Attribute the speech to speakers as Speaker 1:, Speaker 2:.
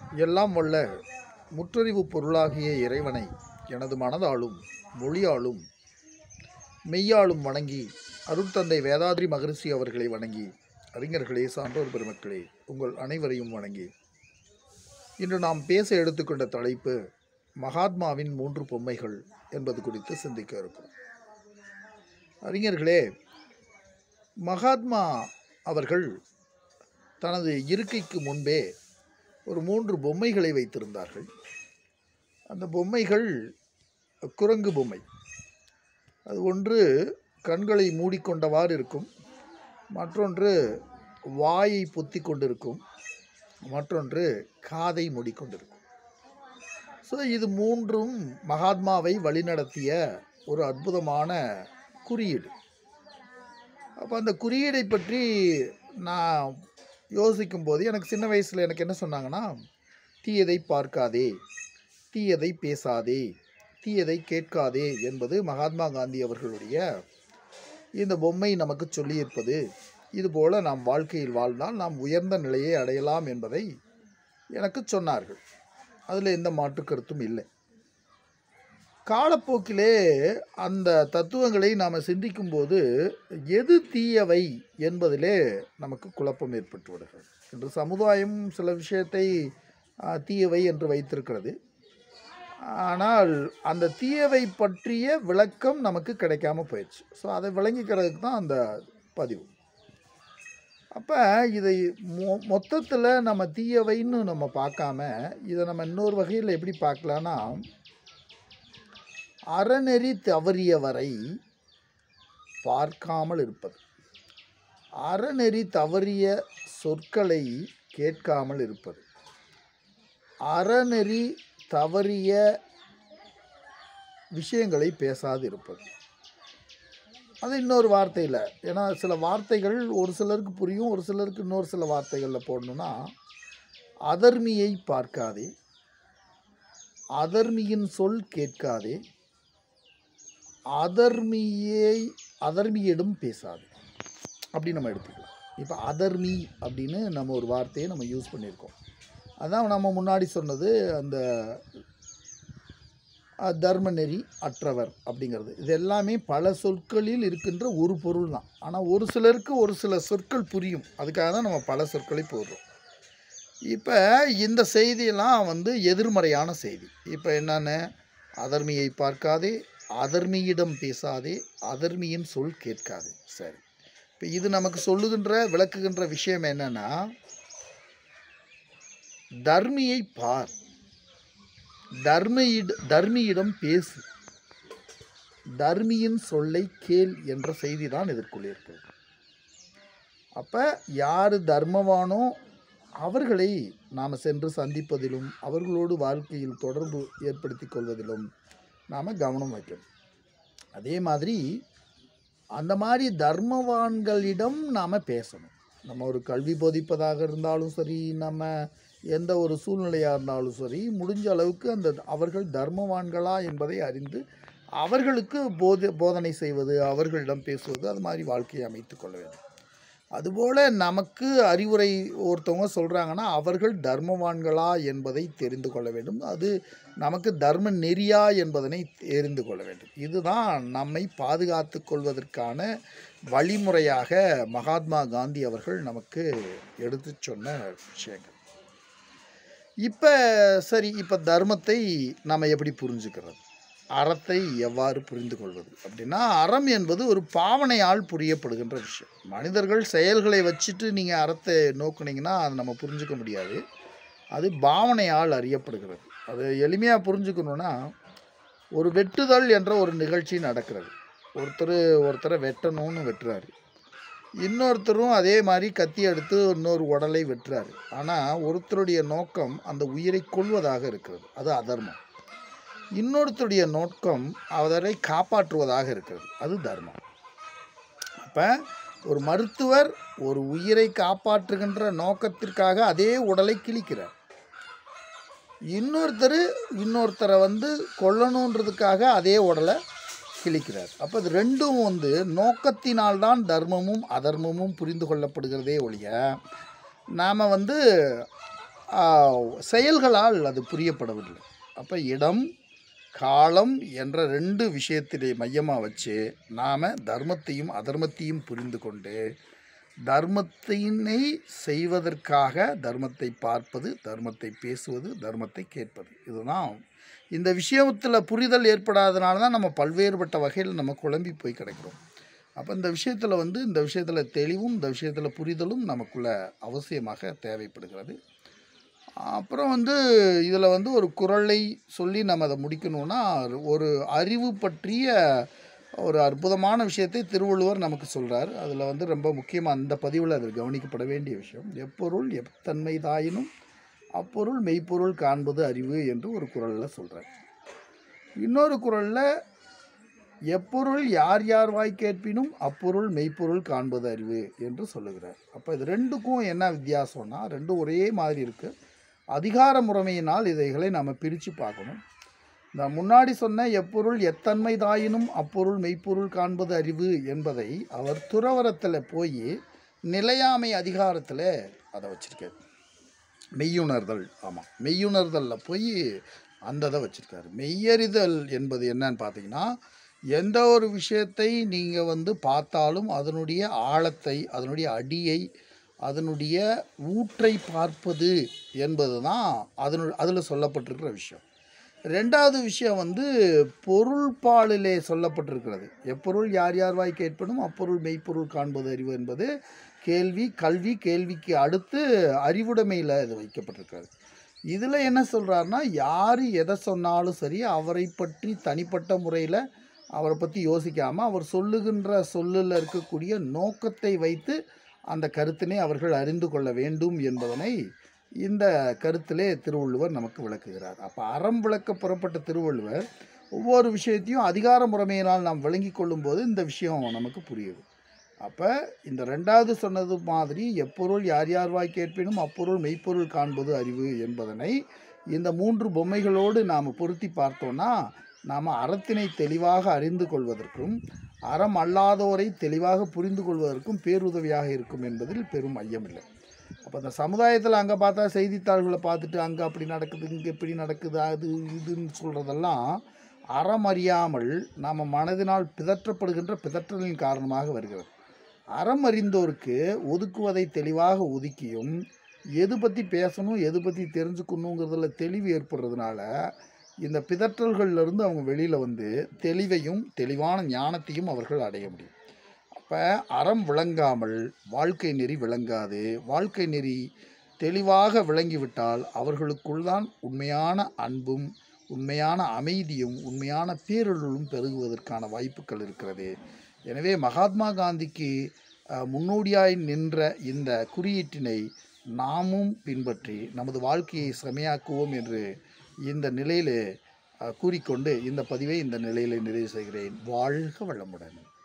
Speaker 1: எல்லாம் வல்ல முற்றறிவு பொருளாகிய இறைவனை எனது மனதாலும் மொழியாலும் மெய்யாலும் வணங்கி அருட்தந்தை வேதாத்ரி மகரிஷி அவர்களை வணங்கி அறிஞர்களே சான்றோர் பெருமக்களே உங்கள் அனைவரையும் வணங்கி இன்று நாம் பேச எடுத்துக்கொண்ட தலைப்பு மகாத்மாவின் மூன்று பொம்மைகள் என்பது குறித்து சிந்திக்க இருக்கிறோம் அறிஞர்களே மகாத்மா அவர்கள் தனது இருக்கைக்கு முன்பே ஒரு மூன்று பொம்மைகளை வைத்திருந்தார்கள் அந்த பொம்மைகள் குரங்கு பொம்மை அது ஒன்று கண்களை மூடிக்கொண்டவாறு இருக்கும் மற்றொன்று வாயை பொத்தி கொண்டிருக்கும் மற்றொன்று காதை மூடிக்கொண்டிருக்கும் ஸோ இது மூன்றும் மகாத்மாவை வழிநடத்திய ஒரு அற்புதமான குறியீடு அப்போ அந்த குறியீடை பற்றி நான் யோசிக்கும் போது எனக்கு சின்ன வயசில் எனக்கு என்ன சொன்னாங்கன்னா தீயதை பார்க்காதே தீயதை பேசாதே தீயதை கேட்காதே என்பது மகாத்மா காந்தி அவர்களுடைய இந்த பொம்மை நமக்கு சொல்லியிருப்பது இதுபோல நாம் வாழ்க்கையில் வாழ்ந்தால் நாம் உயர்ந்த நிலையை அடையலாம் என்பதை எனக்கு சொன்னார்கள் அதில் எந்த மாற்று கருத்தும் இல்லை காலப்போக்கிலே அந்த தத்துவங்களை நாம் சிந்திக்கும்போது எது தீயவை என்பதிலே நமக்கு குழப்பம் ஏற்பட்டு விடுகிறது இன்று சமுதாயம் சில விஷயத்தை ஆ, தீயவை என்று வைத்திருக்கிறது ஆனால் அந்த தீயவை பற்றிய விளக்கம் நமக்கு கிடைக்காம போயிடுச்சு ஸோ அதை விளங்கிக்கிறதுக்கு தான் அந்த பதிவு அப்போ இதை மொ மொத்தத்தில் நம்ம தீயவைன்னு நம்ம பார்க்காம இதை நம்ம இன்னொரு வகையில் எப்படி பார்க்கலான்னா அறநெறி தவறியவரை பார்க்காமல் இருப்பது அறநெறி தவறிய சொற்களை கேட்காமல் இருப்பது அறநெறி தவறிய விஷயங்களை பேசாது இருப்பது அது இன்னொரு வார்த்தையில் ஏன்னா சில வார்த்தைகள் ஒரு சிலருக்கு புரியும் ஒரு சிலருக்கு இன்னொரு சில வார்த்தைகளில் போடணும்னா அதர்மியை பார்க்காதே அதர்மியின் சொல் கேட்காதே அதர்மியை அதர்மியிடம் பேசாது அப்படி நம்ம எடுத்துக்கலாம் இப்போ அதர்மி அப்படின்னு நம்ம ஒரு வார்த்தையை நம்ம யூஸ் பண்ணியிருக்கோம் அதான் நம்ம முன்னாடி சொன்னது அந்த அஹ், தர்ம நெறி அற்றவர் அப்படிங்கிறது இது எல்லாமே பல சொற்களில் இருக்கின்ற ஒரு பொருள் தான் ஆனால் ஒரு சிலருக்கு ஒரு சில சொற்கள் புரியும் அதுக்காக தான் நம்ம பல சொற்களை போடுறோம் இப்போ இந்த செய்தியெல்லாம் வந்து எதிர்மறையான செய்தி இப்போ என்னென்ன அதர்மியை பார்க்காதே அதர்மியிடம் பேசாதே அதர்மியின் சொல் கேட்காதே சரி இப்போ இது நமக்கு சொல்லுகின்ற விளக்குகின்ற விஷயம் என்னன்னா தர்மியை பார் தர்மியிட தர்மியிடம் பேசு தர்மியின் சொல்லை கேள் என்ற செய்தி தான் இதற்குள்ளே இருக்கிறது அப்போ யார் தர்மவானோ அவர்களை நாம் சென்று சந்திப்பதிலும் அவர்களோடு வாழ்க்கையில் தொடர்பு ஏற்படுத்தி கொள்வதிலும் நாம் கவனம் வைக்கணும் அதே மாதிரி அந்த மாதிரி தர்மவான்களிடம் நாம் பேசணும் நம்ம ஒரு கல்வி போதிப்பதாக இருந்தாலும் சரி நம்ம எந்த ஒரு சூழ்நிலையாக இருந்தாலும் சரி முடிஞ்ச அளவுக்கு அந்த அவர்கள் தர்மவான்களா என்பதை அறிந்து அவர்களுக்கு போத போதனை செய்வது அவர்களிடம் பேசுவது அது மாதிரி வாழ்க்கையை அமைத்து கொள்ள வேண்டும் அதுபோல் நமக்கு அறிவுரை ஒருத்தவங்க சொல்கிறாங்கன்னா அவர்கள் தர்மவான்களா என்பதை தெரிந்து கொள்ள வேண்டும் அது நமக்கு தர்ம நெறியா என்பதனை தெரிந்து கொள்ள வேண்டும் இதுதான் நம்மை பாதுகாத்து கொள்வதற்கான வழிமுறையாக மகாத்மா காந்தி அவர்கள் நமக்கு எடுத்து சொன்ன விஷயங்கள் இப்போ சரி இப்போ தர்மத்தை நம்ம எப்படி புரிஞ்சுக்கிறது அறத்தை எவ்வாறு புரிந்து கொள்வது அப்படின்னா அறம் என்பது ஒரு பாவனையால் புரியப்படுகின்ற விஷயம் மனிதர்கள் செயல்களை வச்சுட்டு நீங்கள் அறத்தை நோக்குனீங்கன்னா அதை நம்ம புரிஞ்சுக்க முடியாது அது பாவனையால் அறியப்படுகிறது அது எளிமையாக புரிஞ்சுக்கணுன்னா ஒரு வெட்டுதல் என்ற ஒரு நிகழ்ச்சி நடக்கிறது ஒருத்தர் ஒருத்தரை வெட்டணும்னு வெட்டுறாரு இன்னொருத்தரும் அதே மாதிரி கத்தி எடுத்து இன்னொரு உடலை வெட்டுறாரு ஆனால் ஒருத்தருடைய நோக்கம் அந்த உயிரை கொல்வதாக இருக்கிறது அது அதர்மம் இன்னொருத்தருடைய நோக்கம் அவரை காப்பாற்றுவதாக இருக்கிறது அது தர்மம் அப்போ ஒரு மருத்துவர் ஒரு உயிரை காப்பாற்றுகின்ற நோக்கத்திற்காக அதே உடலை கிழிக்கிறார் இன்னொருத்தர் இன்னொருத்தரை வந்து கொல்லணுன்றதுக்காக அதே உடலை கிழிக்கிறார் அப்போ இது ரெண்டும் வந்து நோக்கத்தினால்தான் தர்மமும் அதர்மமும் புரிந்து கொள்ளப்படுகிறதே ஒழிய நாம் வந்து ஆஹ், செயல்களால் அது புரியப்படவில்லை அப்போ இடம் காலம் என்ற ரெண்டு விஷயத்திலே மையமாக வச்சு நாம் தர்மத்தையும் அதர்மத்தையும் புரிந்து கொண்டு தர்மத்தினை செய்வதற்காக தர்மத்தை பார்ப்பது தர்மத்தை பேசுவது தர்மத்தை கேட்பது இதுதான் இந்த விஷயத்தில் புரிதல் ஏற்படாதனால தான் நம்ம பல்வேறுபட்ட வகையில் நம்ம குழம்பி போய் கிடைக்கிறோம் அப்போ இந்த விஷயத்தில் வந்து இந்த விஷயத்தில் தெளிவும் இந்த விஷயத்தில் புரிதலும் நமக்குள்ள அவசியமாக தேவைப்படுகிறது அப்புறம் வந்து இதில் வந்து ஒரு குறளை சொல்லி நம்ம அதை முடிக்கணும்னா ஒரு அறிவு பற்றிய ஒரு அற்புதமான விஷயத்தை திருவள்ளுவர் நமக்கு சொல்கிறார் அதில் வந்து ரொம்ப முக்கியமாக அந்த பதிவில் அது கவனிக்கப்பட வேண்டிய விஷயம் எப்பொருள் எத்தன்மை தாயினும் அப்பொருள் மெய்ப்பொருள் காண்பது அறிவு என்று ஒரு குறளில் சொல்கிறார் இன்னொரு குறளில் எப்பொருள் யார் யார் வாய் கேட்பினும் அப்பொருள் மெய்ப்பொருள் காண்பது அறிவு என்று சொல்லுகிறார் அப்போ இது ரெண்டுக்கும் என்ன வித்தியாசம்னா ரெண்டும் ஒரே மாதிரி இருக்குது அதிகார முறைமையினால் இதைகளை நாம் பிரித்து பார்க்கணும் இந்த முன்னாடி சொன்ன எப்பொருள் எத்தன்மை தாயினும் அப்பொருள் மெய்ப்பொருள் காண்பது அறிவு என்பதை அவர் துறவரத்தில் போய் நிலையாமை அதிகாரத்தில் அதை வச்சிருக்காரு மெய்யுணர்தல் ஆமாம் மெய்யுணர்தலில் போய் அந்த இதை வச்சுருக்காரு மெய்யறிதல் என்பது என்னன்னு பார்த்தீங்கன்னா எந்த ஒரு விஷயத்தை நீங்கள் வந்து பார்த்தாலும் அதனுடைய ஆழத்தை அதனுடைய அடியை அதனுடைய ஊற்றை பார்ப்பது என்பது தான் அதனு அதில் சொல்லப்பட்டிருக்கிற விஷயம் ரெண்டாவது விஷயம் வந்து பொருள் பாலிலே சொல்லப்பட்டிருக்கிறது எப்பொருள் யார் யார் வாய் கேட்பனும் அப்பொருள் மெய்ப்பொருள் காண்பது அறிவு என்பது கேள்வி கல்வி கேள்விக்கு அடுத்து அறிவுடைமையில் இது வைக்கப்பட்டிருக்கிறது இதில் என்ன சொல்கிறாருன்னா யார் எதை சொன்னாலும் சரி அவரை பற்றி தனிப்பட்ட முறையில் அவரை பற்றி யோசிக்காமல் அவர் சொல்லுகின்ற சொல்லில் இருக்கக்கூடிய நோக்கத்தை வைத்து அந்த கருத்தினை அவர்கள் அறிந்து கொள்ள வேண்டும் என்பதனை இந்த கருத்திலே திருவள்ளுவர் நமக்கு விளக்குகிறார் அப்போ அறம் விளக்க புறப்பட்ட திருவள்ளுவர் ஒவ்வொரு விஷயத்தையும் அதிகார முறைமையினால் நாம் விளங்கி கொள்ளும்போது இந்த விஷயம் நமக்கு புரியுது அப்போ இந்த ரெண்டாவது சொன்னது மாதிரி எப்பொருள் யார் யார் வாய் கேட்பினும் அப்பொருள் மெய்ப்பொருள் காண்பது அறிவு என்பதனை இந்த மூன்று பொம்மைகளோடு நாம் பொருத்தி பார்த்தோன்னா நாம் அறத்தினை தெளிவாக அறிந்து கொள்வதற்கும் அறம் அல்லாதோரை தெளிவாக புரிந்து கொள்வதற்கும் பேருதவியாக இருக்கும் என்பதில் பெரும் ஐயமில்லை அப்போ இந்த சமுதாயத்தில் அங்கே பார்த்தா செய்தித்தாள்களை பார்த்துட்டு அங்கே அப்படி நடக்குது இங்கே இப்படி நடக்குது அது இதுன்னு சொல்கிறதெல்லாம் அறம் அறியாமல் நாம் மனதினால் பிதற்றப்படுகின்ற பிதற்றலின் காரணமாக வருகிறது அறம் அறிந்தோருக்கு ஒதுக்குவதை தெளிவாக ஒதுக்கியும் எது பற்றி பேசணும் எது பற்றி தெரிஞ்சுக்கணுங்கிறதுல தெளிவு ஏற்படுறதுனால இந்த பிதற்றல்கள்ல இருந்து அவங்க வெளியில் வந்து தெளிவையும் தெளிவான ஞானத்தையும் அவர்கள் அடைய முடியும் அப்போ அறம் விளங்காமல் வாழ்க்கை நெறி விளங்காது வாழ்க்கை நெறி தெளிவாக விளங்கிவிட்டால் அவர்களுக்குள் தான் உண்மையான அன்பும் உண்மையான அமைதியும் உண்மையான பேரொருளும் பெருகுவதற்கான வாய்ப்புகள் இருக்கிறது எனவே மகாத்மா காந்திக்கு அஹ், முன்னோடியாய் நின்ற இந்த குறியீட்டினை நாமும் பின்பற்றி நமது வாழ்க்கையை செமையாக்குவோம் என்று இந்த நிலையிலே அஹ், கூறிக்கொண்டு இந்த பதிவை இந்த நிலையிலே நிறைவு செய்கிறேன் வாழ்க வளமுடன்